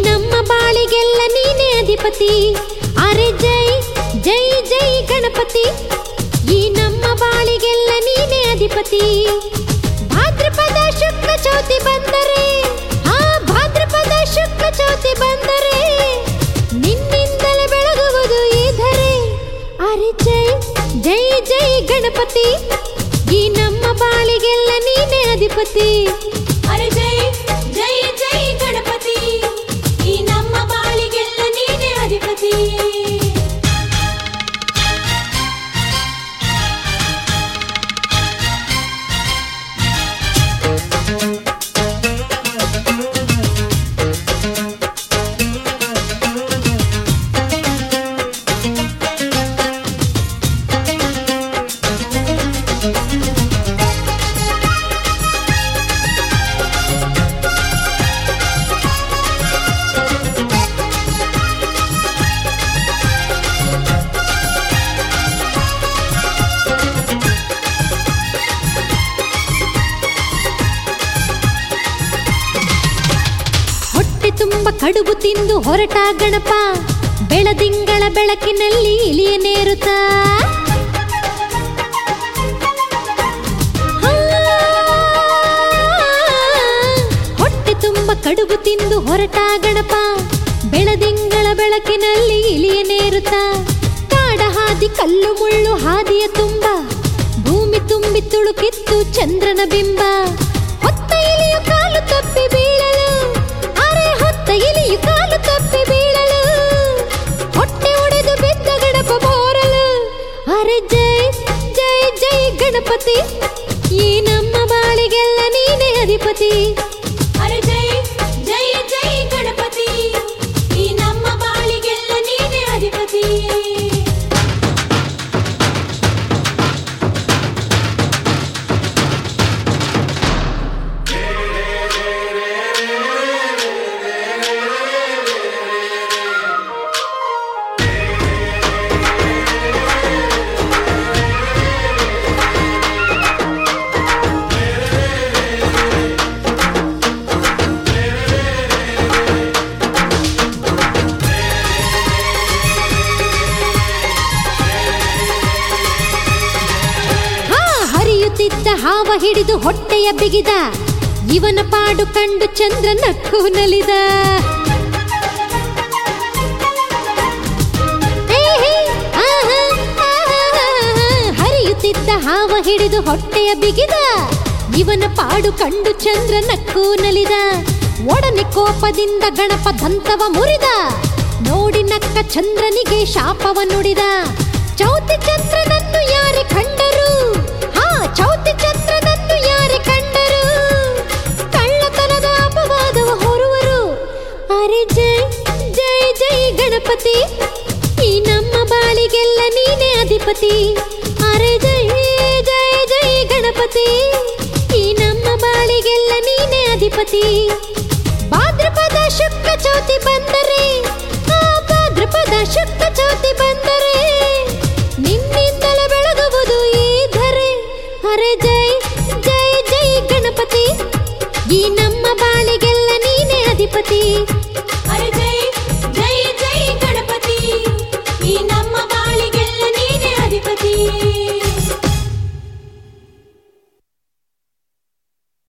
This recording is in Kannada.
ನಮ್ಮ ಬಾಳಿಗೆಲ್ಲ ನೀನೇ ಅಧಿಪತಿ ಅರೆ ಜೈ ಜೈ ಜೈ ಗಣಪತಿ ಈ ನಮ್ಮ ಬಾಳಿಗೆಲ್ಲ ನೀನೇ ಅಧಿಪತಿ ಭಾದ್ರಪದ ಶುಕ್ಲ ಚೌತಿ ಬಂದರೆ ಆ ಭಾದ್ರಪದ ಶುಕ್ಲ ಚೌತಿ ಬಂದರೆ ನಿನ್ನಿಂದಲೇ ಬೆಳಗುವುದು ಈ ಧರೆ ಅರೆ ಜೈ ಜೈ ಜೈ ಗಣಪತಿ ಈ ನಮ್ಮ ಬಾಳಿಗೆಲ್ಲ ನೀನೇ ಅಧಿಪತಿ ಅರೆ ಜೈ ಜೈ ಜೈ ಗಣಪತಿ ಈ ನಮ್ಮ ಬಾಳಿಗೆಲ್ಲ ನೀನೇ ಅಧಿಪತಿ ಹೊಟ್ಟೆ ತುಂಬ ಕಡುಬು ತಿಂದು ಹೊರಟ ಗಣಪ ಬೆಳದಿಂಗಳ ಬೆಳಕಿನಲ್ಲಿ ಇಲಿಯ ನೇರುತ್ತ ಹೊಟ್ಟೆ ತುಂಬ ಕಡುಬು ತಿಂದು ಹೊರಟ ಗಣಪ ಬೆಳದಿಂಗಳ ಬೆಳಕಿನಲ್ಲಿ ಇಲಿಯ ನೇರುತ್ತ ಕಾಡ ಹಾದಿ ಕಲ್ಲು ಮುಳ್ಳು ಹಾದಿಯ ತುಂಬ ಭೂಮಿ ತುಂಬಿ ತುಳುಕಿತ್ತು ಚಂದ್ರನ ಬಿಂಬ ಹೊತ್ತ ಇಲಿಯು ಕಾಲು ತಪ್ಪಿ ಬೀಳಲು ಅರೆ ಹೊತ್ತ ಇಲಿಯು ಕಾಲು ತಪ್ಪಿ ಬೀಳಲು ಹೊಟ್ಟೆ ಒಡೆದು ಬಿದ್ದ ಗಣಪ ಬೋರಲು ಅರೆ ಜೈ ಜೈ ಜೈ ಗಣಪತಿ ಈ ನಮ್ಮ ಬಾಳಿಗೆಲ್ಲ ನೀನೇ ಅಧಿಪತಿ ಅರೆ ಜೈ ಜೈ ಜೈ ಗಣಪತಿ ಈ ನಮ್ಮ ಬಾಳಿಗೆಲ್ಲ ನೀನೇ ಅಧಿಪತಿ ಹಾ ಹರಿಯುತ್ತಿದ್ದ ಹಾವ ಹಿಡಿದು ಹೊಟ್ಟೆಯ ಬಿಗಿದ ಇವನ ಪಾಡು ಕಂಡು ಚಂದ್ರ ನಕ್ಕು ನಲಿದ ಹೇ, ಹೇ, ಆಹಾ, ಆಹಾ, ಹರಿಯುತ್ತಿದ್ದ ಹಾವ ಹಿಡಿದು ಹೊಟ್ಟೆಯ ಬಿಗಿದ ಇವನ ಪಾಡು ಕಂಡು ಚಂದ್ರ ನಕ್ಕು ನಲಿದ ಒಡನೆ ಕೋಪದಿಂದ ಗಣಪ ದಂತವ ಮುರಿದ ನೋಡಿ ನಕ್ಕ ಚಂದ್ರನಿಗೆ ಶಾಪವ ನುಡಿದ ಚೌತಿ ಚಂದ್ರನನ್ನು ಯಾರೇ ಕಂಡರು ಹಾ ಚೌತಿ ಚಂದ್ರನನ್ನು ಯಾರೇ ಕಂಡರು ಕಳ್ಳತನದ ಅಪವಾದವ ಹೊರುವರು ಅರೆ ಜೈ ಜೈ ಜೈ ಗಣಪತಿ ಈ ನಮ್ಮ ಬಾಳಿಗೆಲ್ಲ ನೀನೇ ಅಧಿಪತಿ ಅರೆ ಜೈ ಜೈ ಜೈ ಗಣಪತಿ ಈ ನಮ್ಮ ಬಾಳಿಗೆಲ್ಲ ನೀನೇ ಅಧಿಪತಿ ಭಾದ್ರಪದ ಶುಕ್ಲ ಚೌತಿ ಬಂದರೆ ಆ ಭಾದ್ರಪದ ಶುಕ್ಲ ಚೌತಿ ಬಂದರೆ ನಿನ್ನಿಂದಲೇ ಬೆಳಗುವುದು ಈ ಧರೆ ಅರೆ ಜೈ ಜೈ ಜೈ ಗಣಪತಿ ಈ ನಮ್ಮ ಬಾಳಿಗೆಲ್ಲ ನೀನೇ ಅಧಿಪತಿ